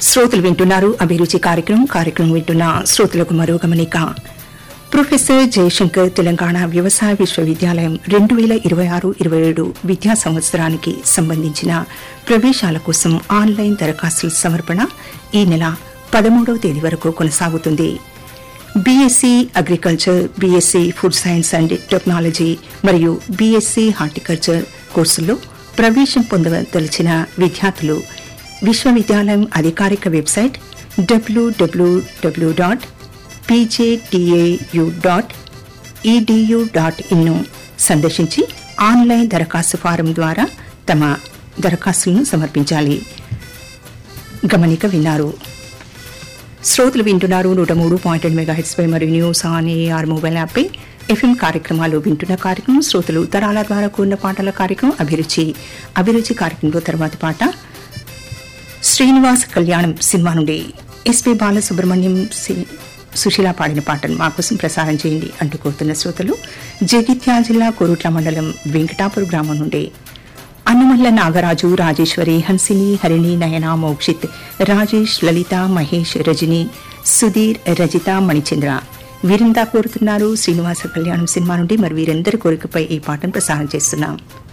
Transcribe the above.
శ్రోతలు వింటున్నారు అభిరుచి కార్యక్రమం కార్యక్రమం వింటున్న శ్రోతలకు మరో గమనిక ప్రొఫెసర్ జయశంకర్ తెలంగాణ వ్యవసాయ విశ్వవిద్యాలయం రెండు వేల ఇరవై ఆరు ఇరవై ఏడు విద్యా సంవత్సరానికి సంబంధించిన ప్రవేశాల కోసం ఆన్లైన్ దరఖాస్తుల సమర్పణ ఈ నెల పదమూడవ తేదీ వరకు కొనసాగుతుంది BSc agriculture BSc food science and technology మరియు బీఎస్సీ హార్టికల్చర్ కోర్సుల్లో ప్రవేశం పొందదలిచిన విద్యార్థులు విశ్వవిద్యాలయం అధికారిక వెబ్సైట్ డబ్ల్యూడబ్ల్యూడబ్ల్యూ dot PJTAU dot EDU dot ఇన్ను సందర్శించి ఆన్లైన్ దరఖాస్తు ఫారం ద్వారా తమ దరఖాస్తులను సమర్పించాలి గమనిక విన్నారు శ్రోతలు వింటున్నారు నూట మూడు పాయింట్ ఎనిమిది మెగాహెట్స్ పై మరియు న్యూస్ ఆన్ ఏఆర్ మొబైల్ యాప్పై ఎఫ్ఎం కార్యక్రమాలు వింటున్న కార్యక్రమం శ్రోతలు తరాల ద్వారా కూడిన పాటల కార్యక్రమం అభిరుచి అభిరుచి కార్యక్రమంలో తర్వాతి పాట శ్రీనివాస్ కళ్యాణం సినిమా నుండి ఎస్పి బాలసుబ్రహ్మణ్యం సి- సుశీల పాడిన పాటను మా కోసం ప్రసారం చేయండి అంటూ కోరుతున్న శ్రోతలు జగిత్యాల జిల్లా కోరుట్ల మండలం వెంకటాపురం గ్రామం నుండి అన్నమల్ల నాగరాజు రాజేశ్వరి హన్సిని హరిణి నయన మోక్షిత్ రాజేష్ లలిత మహేష్ రజని సుధీర్ రజిత మణిచంద్ర వీరంతా కోరుతున్నారు శ్రీనివాస కళ్యాణం సినిమా నుండి మరి వీరందరి కోరికపై ఈ పాటను ప్రసారం చేస్తున్నాం